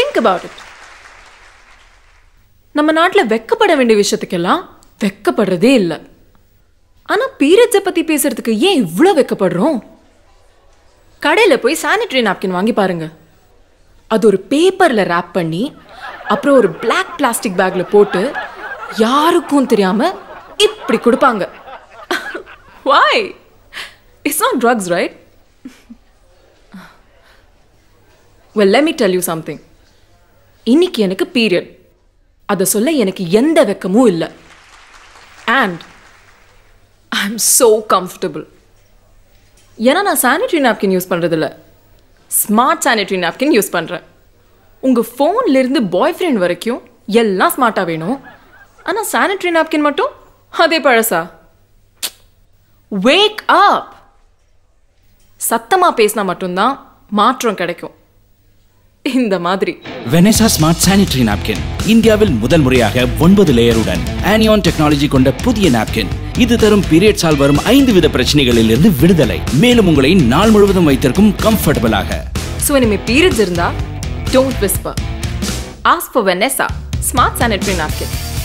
think about it நம்ம நாட்டில் வெக்கப்பட வேண்டிய விஷயத்துக்கெல்லாம் வெக்கப்படுறதே இல்லை ஆனா பீரியட்ஸை பத்தி பேசுறதுக்கு ஏன் இவ்வளோ வெக்கப்படுறோம் கடையில போய் சானிட்டரி நாப்கின் வாங்கி பாருங்க அது ஒரு பேப்பர்ல ரேப் பண்ணி அப்புறம் ஒரு பிளாக் பிளாஸ்டிக் பேக்ல போட்டு யாருக்கும் தெரியாம இப்படி கொடுப்பாங்க why it's not drugs right well let me tell you something இன்னைக்கு எனக்கு பீரியட் அதை சொல்ல எனக்கு எந்த வெக்கமும் இல்லை and I am so comfortable ஏன்னா நான் சானிட்டரி நாப்கின் யூஸ் பண்ணுறதில்ல ஸ்மார்ட் சானிட்டரி நாப்கின் யூஸ் பண்ணுறேன் உங்கள் ஃபோன்லேருந்து பாய் ஃப்ரெண்ட் வரைக்கும் எல்லாம் ஸ்மார்ட்டாக வேணும் ஆனால் சானிட்டரி நாப்கின் மட்டும் அதே பழசா வேக் அப் சத்தமாக பேசினா மட்டும்தான் மாற்றம் கிடைக்கும் இந்த மாதிரி வெனெசா ஸ்மார்ட் சானிட்டரி நாப்கின் இந்தியாவில் முதல் முறையாக ஒன்பது லேயருடன் ஆனியான் டெக்னாலஜி கொண்ட புதிய நாப்கின் இது தரும் பீரியட்ஸால் வரும் ஐந்து வித பிரச்சனைகளில் இருந்து விடுதலை மேலும் உங்களை நாள் முழுவதும் வைத்திருக்கும் கம்ஃபர்டபுளாக ஸோ இனிமேல் பீரியட்ஸ் இருந்தால் don't whisper ask for Venessa smart sanitary napkin